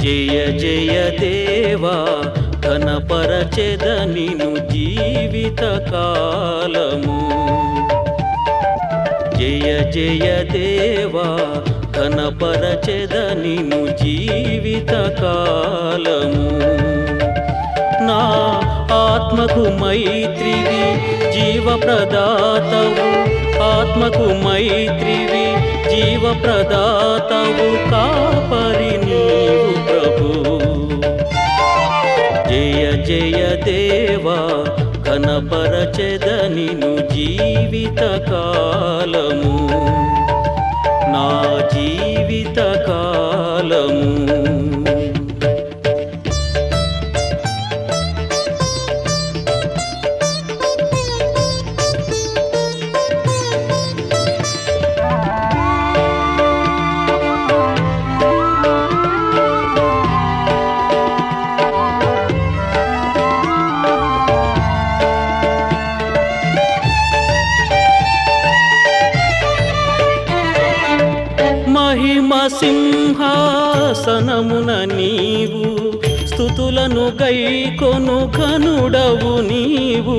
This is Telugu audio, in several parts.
జయ జయ దేవా ఘనపరచెద నిను జీవిత కాలము జయ జయ దేవా ఘనపరచెద నిను జీవిత కాలము నా ఆత్మకు మైత్రివి జీవ ప్రదాతవు ఆత్మకు మైత్రివి జీవ ప్రదాతవు కాపరి నీవు ప్రభు జయ జయ దేవా ఘనపరచెద నిను జీవిత కాలము నా జీవిత కాలము మహిమ సింహాసనమున నీవు స్థుతులను గైకొను ఘనుడవు నీవు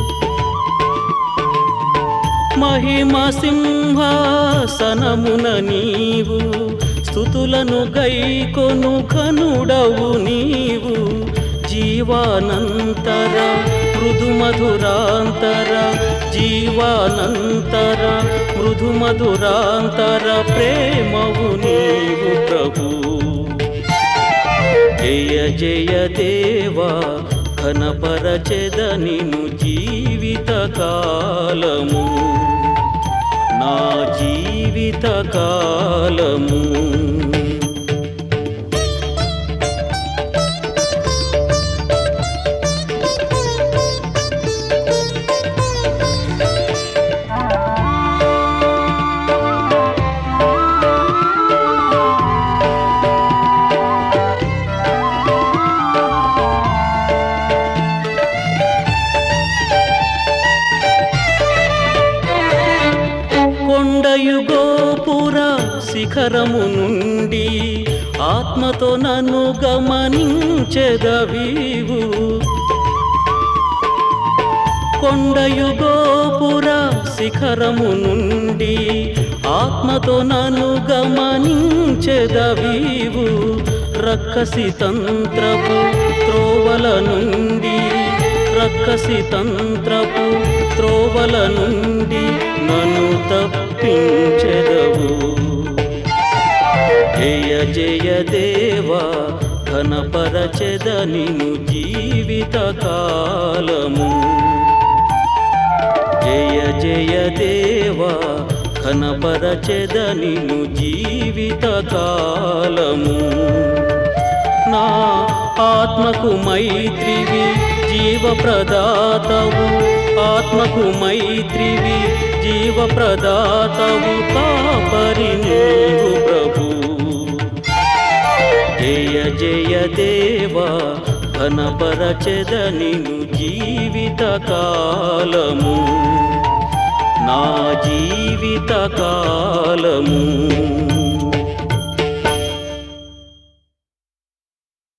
మహిమ సింహాసనమున నీవు స్థుతులను గైకొను ఘనుడవు నీవు జీవానంతర మృదు మధురాంతర జీవానంతర మృదు మధురాంతర ప్రేమవు నీవు ప్రభు జయ జయ దేవా ఘనపరచెద నిను జీవిత కాలము నా జీవిత కాలము కొండయు గోపుర శిఖరము నుండి ఆత్మతో నన్ను గమనించెదవీవు కొండయు గోపుర శిఖరము నుండి ఆత్మతో నన్ను గమనించెదవీవు రక్కసి తంత్రపు త్రోవల నుండి రక్కసి తంత్రపు త్రోవల నుండి నన్ను తప్పించెదవు జయ జయ దేవా ఘనపరచెద నిను జీవిత కాలము జయ జయ దేవా ఘనపరచెద నిను జీవిత కాలము నా ఆత్మకు మైత్రివి జీవ ప్రదాతవు ఆత్మకు మైత్రివి జీవ ప్రదాతవు కాపరి నీవు ప్రభు జయ జయ దేవా ఘనపరచెద నిను జీవిత కాలము నా జీవిత కాలము